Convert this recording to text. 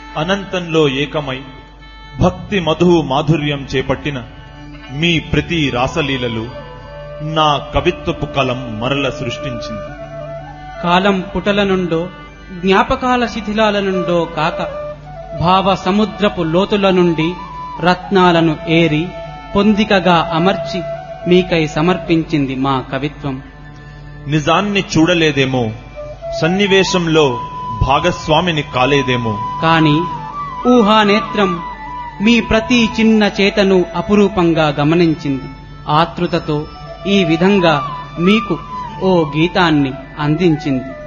అనంతంలో ఏకమై భక్తి మధు మాధుర్యం చేపట్టిన మీ ప్రతి రాసలీలలు నా కవిత్వపు కలం మరల సృష్టించింది కాలం పుటల నుండో జ్ఞాపకాల శిథిలాల నుండో కాక భావ సముద్రపు లోతుల నుండి రత్నాలను ఏరి పొందికగా అమర్చి మీకై సమర్పించింది మా కవిత్వం నిజాన్ని చూడలేదేమో సన్నివేశంలో భాగస్వామిని కాలేదేమో కాని ఊహానేత్రం మీ ప్రతి చిన్న చేతను అపురూపంగా గమనించింది ఆతృతతో ఈ విధంగా మీకు ఓ గీతాన్ని అందించింది